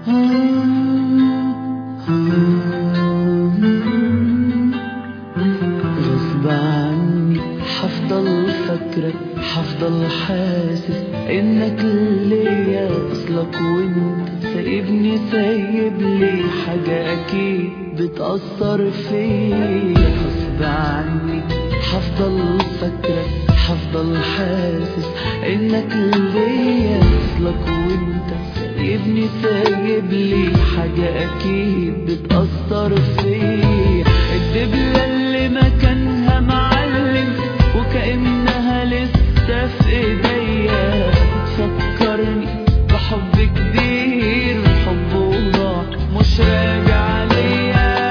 غصب عني حفضل فاكرك حفضل حاسس انك ليا اصلك وانت سايبني سايب لي حاجة اكيد بتأثر فيا غصب عني حفضل فاكرك حفضل حاسس انك ليا اصلك وانت سايبني سايب لي حاجة اكيد بتأثر فيا الدبلة اللي مكانها معلم وكأنها لسه في ايديا تفكرني بحب كبير حب وضاع مش راجع ليا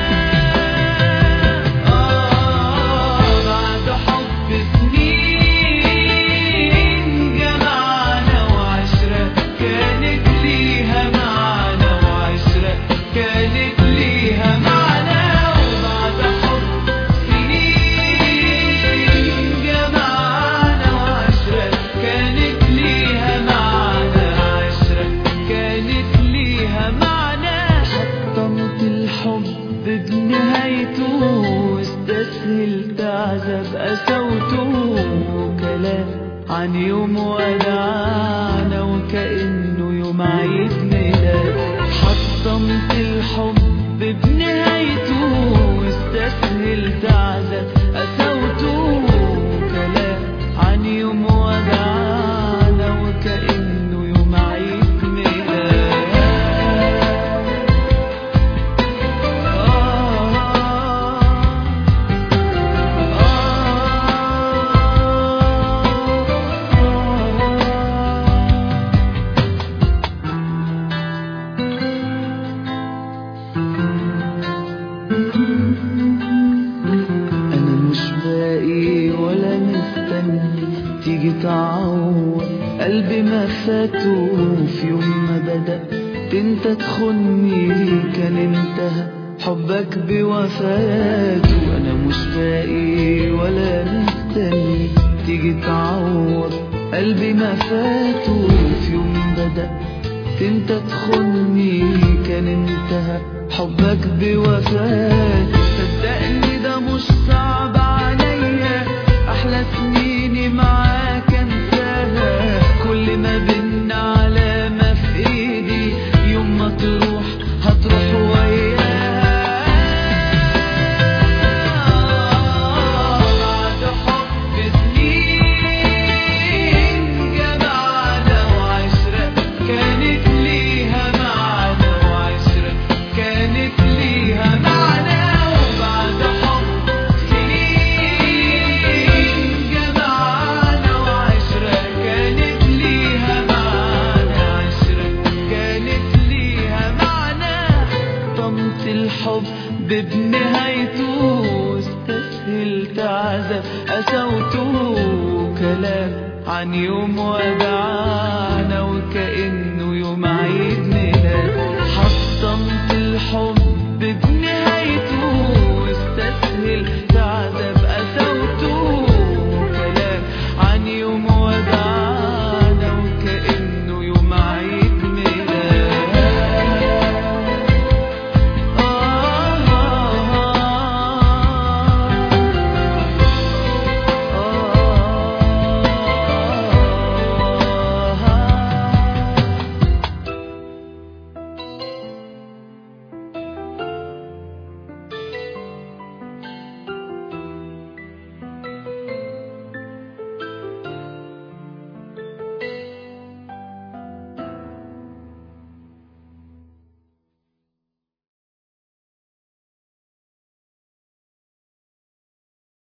آه بعد حب سنين جمعنا وعشرة كانت ليها معنى وعشرة كانت ليها معنى وبعد حب سنين جمعنا وعشرة كانت ليها معنى عشرة كانت ليها معنى حطمت الحب بنهايته واستسهلت عذاب قسوته وكلام عن يوم ودعانا وكأنه يوم عيد ميلاد حطمت الحب بنهايته واستسهلت عذاب قسوته وكلام عن يوم ودعانا وكأنه يوم عيد ميلاد أنا مش باقي ولا مستني تيجي تعوض قلبي ما فاته في يوم ما بدأت انت تخني كان انتهى حبك بوفاته أنا مش باقي ولا مستني تيجي تعوض قلبي ما فاته في يوم بدأت انت تخني كان انتهى حبك بوفاة صدقني ده مش صعب عليا احلى سنيني معاك انساها كل ما بينا علامة في ايدي يوم ما تروح هتروح وياها بعد حب سنين جمعنا وعشرة كانت ليها معنى وعشرة كانت ليها معنى وبعد حب سنين جمعنا وعشرة كانت ليها معنى عشرة كانت ليها معنى طمت الحب بنهايته واستسهلت عذاب قسوته كلام عن يوم ودعانا وكأن